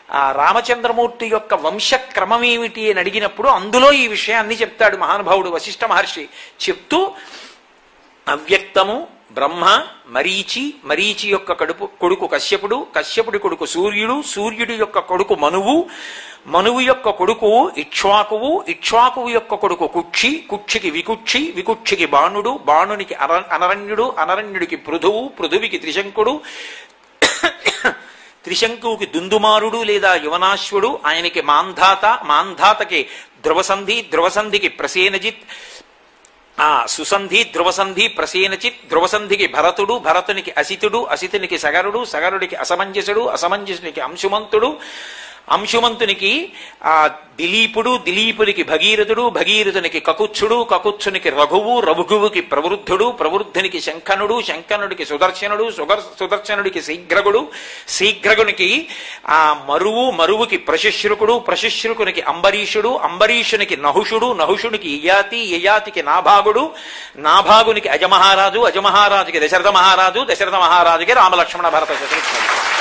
ఆ రామచంద్రమూర్తి యొక్క వంశక్రమం ఏమిటి అని అడిగినప్పుడు అందులో ఈ విషయాన్ని చెప్తాడు మహానుభావుడు వశిష్ఠ మహర్షి చెప్తూ అవ్యక్తము బ్రహ్మ మరీచి మరీచి యొక్క కడుపు కొడుకు కశ్యపుడు కశ్యపుడి కొడుకు సూర్యుడు సూర్యుడి యొక్క కొడుకు మనువు మనువు యొక్క కొడుకు ఇక్ష్వాకువు ఇక్ష్వాకువు యొక్క కొడుకు కుక్షి కుక్షికి వికుక్షి వికుక్షికి బాణుడు బాణునికి అర అనరణ్యుడు అనరణ్యుడికి పృథువు పృథువికి త్రిశంకుడు త్రిశంకువుకి దుందుమారుడు లేదా యువనాశ్వుడు ఆయనకి మాంధాత మాంధాతకి ధ్రువసంధి ధ్రువసంధికి ప్రసేనజిత్ ఆ సుసంధి ధ్రువసంధి ప్రసేనచిత్ ధ్రువసంధికి భరతుడు భరతునికి అసితుడు అసితునికి సగరుడు సగరుడికి అసమంజసుడు అసమంజసునికి అంశుమంతుడు అంశుమంతునికి ఆ దిలీపుడు దిలీపునికి భగీరథుడు భగీరథునికి కకుత్సుడు కకుత్సునికి రఘువు రఘువుకి ప్రవృద్ధుడు ప్రవృద్ధునికి శంఖనుడు శంఖనుడికి సుదర్శనుడు సుదర్ సుదర్శనుడికి శీఘ్రగుడు శీఘ్రగునికి ఆ మరువు మరువుకి ప్రశుశ్రుకుడు ప్రశుశ్రుకునికి అంబరీషుడు అంబరీషునికి నహుషుడు నహుషునికి యయాతి యయాతికి నాభాగుడు నాభాగునికి అజమహారాజు అజమహారాజుకి దశరథ మహారాజు దశరథ మహారాజుకి రామలక్ష్మణ భరత శత్రుఘ్నుడు